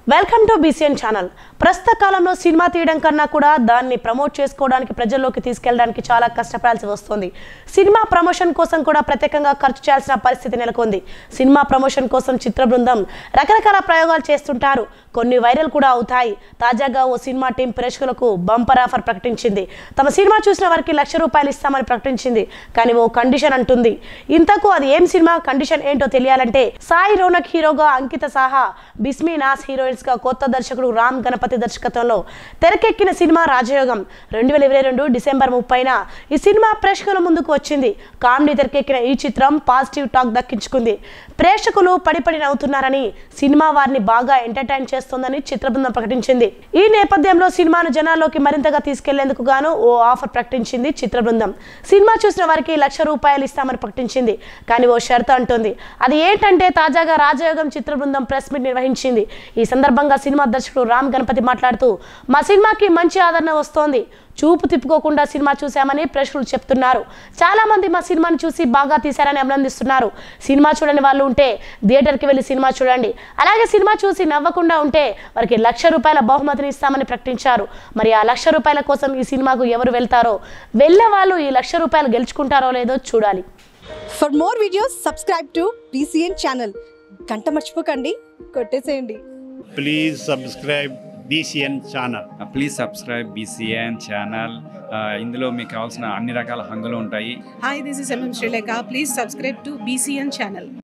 Welcome to BCN channel ప్రస్తుత కాలంలో cinema తీయడం కన్నా కూడా దాన్ని ప్రమోట్ చేసుకోవడానికి ప్రజల్లోకి తీసుకెళ్ళడానికి చాలా కష్టపడాల్సి వస్తుంది సినిమా ప్రమోషన్ కోసం కూడా ప్రత్యేకంగా ఖర్చు చేయాల్సిన పరిస్థితి నెలకొంది సినిమా ప్రమోషన్ కోసం చిత్ర బృందం రకరకాల ప్రయోగాలు చేస్తుంటారు కొన్ని వైరల్ కూడా అవుతాయి తాజాగా ఓ సినిమా టీం ప్రేక్షకులకు బంపర్ ఆఫర్ ప్రకటించింది తమ సినిమా చూసిన వారికి లక్ష రూపాయలు ఇస్తామని ప్రకటించింది కానీ ఓ కండిషన్ అంటుంది ఇంతకు అది ఏం సినిమా కండిషన్ ఏంటో తెలియాలంటే సాయి రోనక్ హీరోగా అంకిత సాహా బిస్మీ నాస్ హీరోయిన్స్ గా కొత్త దర్శకుడు రామ్ గణపతి దర్శకత్వంలో తెరకెక్కిన సినిమా రాజయోగం రెండు వేల ఇరవై రెండు డిసెంబర్ ముప్పైన ఈ సినిమా ప్రేక్షకుల ముందుకు వచ్చింది కామెడీ తెరకెక్కిన ఈ చిత్రం పాజిటివ్ టాక్ దక్కించుకుంది ప్రేక్షకులు పడిపడి నవ్వుతున్నారని సినిమా వారిని బాగా ఎంటర్టైన్ చేస్తోందని చిత్ర బృందం ప్రకటించింది ఈ నేపథ్యంలో సినిమాను జనాల్లోకి మరింతగా తీసుకెళ్లేందుకు గాను ఓ ఆఫర్ ప్రకటించింది చిత్ర బృందం సినిమా చూసిన వారికి లక్ష రూపాయలు ఇస్తామని ప్రకటించింది కానీ ఓ షరతు అంటుంది అది ఏంటంటే తాజాగా రాజయోగం చిత్ర బృందం ప్రెస్ మీట్ నిర్వహించింది ఈ సందర్భంగా సినిమా దర్శకుడు రామ్ గణపతి మాట్లాడుతూ మా సినిమాకి మంచి ఆదరణ వస్తోంది చూపు తిప్పుకోకుండా సినిమా చూశామని ప్రేక్షకులు చెప్తున్నారు చాలా మంది మా సినిమాని చూసి బాగా తీశారని అభినందిస్తున్నారు సినిమా చూడని వాళ్ళు ఉంటే థియేటర్కి వెళ్ళి సినిమా చూడండి అలాగే సినిమా చూసి నవ్వకుండా ఉంటే వారికి లక్ష రూపాయల బహుమతిని ఇస్తామని ప్రకటించారు మరి ఆ లక్ష రూపాయల కోసం ఈ సినిమాకు ఎవరు వెళ్తారో వెళ్ళే వాళ్ళు ఈ లక్ష రూపాయలు గెలుచుకుంటారో లేదో చూడాలి for more videos subscribe to BCN channel గంట మర్చిపోకండి కొట్టేసేయండి please subscribe BCN channel. Please subscribe BCN channel ఇందులో మీకు కావాల్సిన అన్ని రకాల హంగులు ఉంటాయి Hi, this is MM Sri Lanka. Please subscribe to BCN channel.